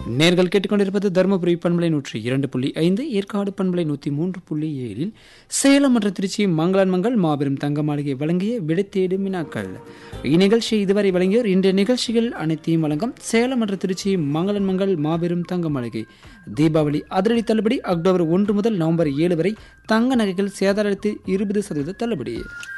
நேர்கள் கேட்டுக்கொண்டிருப்பது தருமபுரி பண்பலை நூற்றி இரண்டு புள்ளி ஐந்து ஏற்காடு பண்பலை நூற்றி மூன்று புள்ளி ஏழில் சேலம் மற்றும் திருச்சி மங்களான் மங்கள் மாபெரும் தங்க மாளிகை வழங்கிய விடைத்தேடு வினாக்கள் இந்நிகழ்ச்சி இதுவரை வழங்கியோர் இன்றைய நிகழ்ச்சிகள் அனைத்தையும் வழங்கும் சேலம் மற்றும் திருச்சி மங்களன் மங்கள் மாபெரும் தங்க மாளிகை தீபாவளி அதிரடி தள்ளுபடி அக்டோபர் ஒன்று முதல் நவம்பர் ஏழு வரை தங்க நகைகள் சேதாரத்து இருபது சதவீத தள்ளுபடி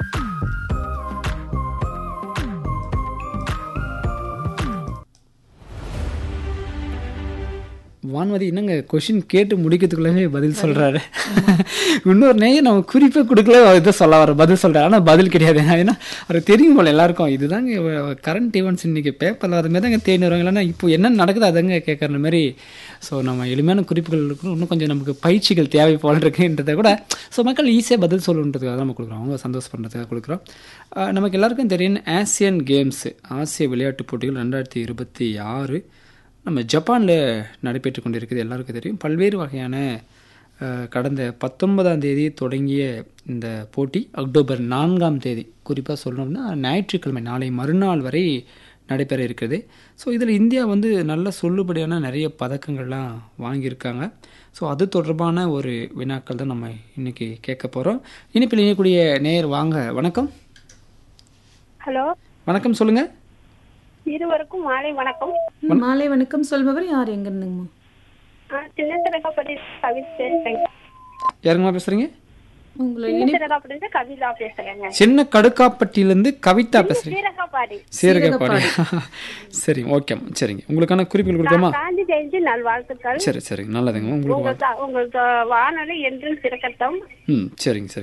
வான்மதி என்னங்க கொஷின் கேட்டு முடிக்கிறதுக்குள்ளே பதில் சொல்றாரு இன்னொரு நேயம் நம்ம குறிப்பே கொடுக்கல இதை சொல்ல வர பதில் சொல்றாரு ஆனால் பதில் கிடையாது ஏன்னா அவருக்கு தெரியும் போல எல்லாருக்கும் இதுதாங்க கரண்ட் ஈவெண்ட்ஸ் இன்னைக்கு பேப்பரில் அது மாதிரி தாங்க தேடி வருவாங்க இல்லைன்னா இப்போ என்ன நடக்குது அதங்க கேட்குற மாதிரி ஸோ நம்ம எளிமையான குறிப்புகள் இருக்கணும் இன்னும் கொஞ்சம் நமக்கு பயிற்சிகள் தேவை போல இருக்குன்றதை கூட ஸோ மக்கள் ஈஸியாக பதில் சொல்லணுன்றதுக்காக தான் நம்ம கொடுக்குறோம் அவங்க சந்தோஷப்படுறதுக்காக கொடுக்குறோம் அஹ் நமக்கு எல்லாருக்கும் தெரியும் ஆசியன் கேம்ஸு ஆசிய விளையாட்டுப் போட்டிகள் ரெண்டாயிரத்தி இருபத்தி ஆறு நம்ம ஜப்பானில் நடைபெற்று கொண்டிருக்குது எல்லாருக்கும் தெரியும் பல்வேறு வகையான அஹ், கடந்த பத்தொன்பதாம் தேதி தொடங்கிய இந்த போட்டி அக்டோபர் நான்காம் தேதி குறிப்பாக சொல்லணும்னா ஞாயிற்றுக்கிழமை நாளை மறுநாள் வரை நடைபெற இருக்குது ஸோ இதில் இந்தியா வந்து நல்ல சொல்லுபடியான நிறைய பதக்கங்கள்லாம் வாங்கியிருக்காங்க ஸோ அது தொடர்பான ஒரு வினாக்கள் தான் நம்ம இன்னைக்கு கேட்க போகிறோம் இனிப்பில் இணையக்கூடிய நேயர் வாங்க வணக்கம் ஹலோ வணக்கம் சொல்லுங்கள் இருவருக்கும் மாலை வணக்கம் ம், மாலை வணக்கம் சொல்பவர் யார் எங்க இருந்துங்கம்மா ஆ, சின்ன சிறகாப்பட்டி கவிதா பேசுறேங்க யாருங்கம்மா பேசுகிறீங்க உங்களை சின்ன சிறகாப்பட்டி கவிதா பேசுறேங்க சின்ன கடுக்காப்பட்டியிலேருந்து கவிதா பேசுகிறீங்க சீரகாப்பாடி சீரகப்பாடி சரிங்க ஓகே சரிங்க உங்களுக்கான குறிப்புகள் கொடுக்கலாமா காந்தி ஜெயந்தி நல்வாழ்த்துக்கள் சரி சரிங்க நல்லதுங்க உங்களுக்கு உங்க த- உங்களுக்கு வானொலி என்றும் சிறக்கட்டும் ம் சரிங்க சரிங்க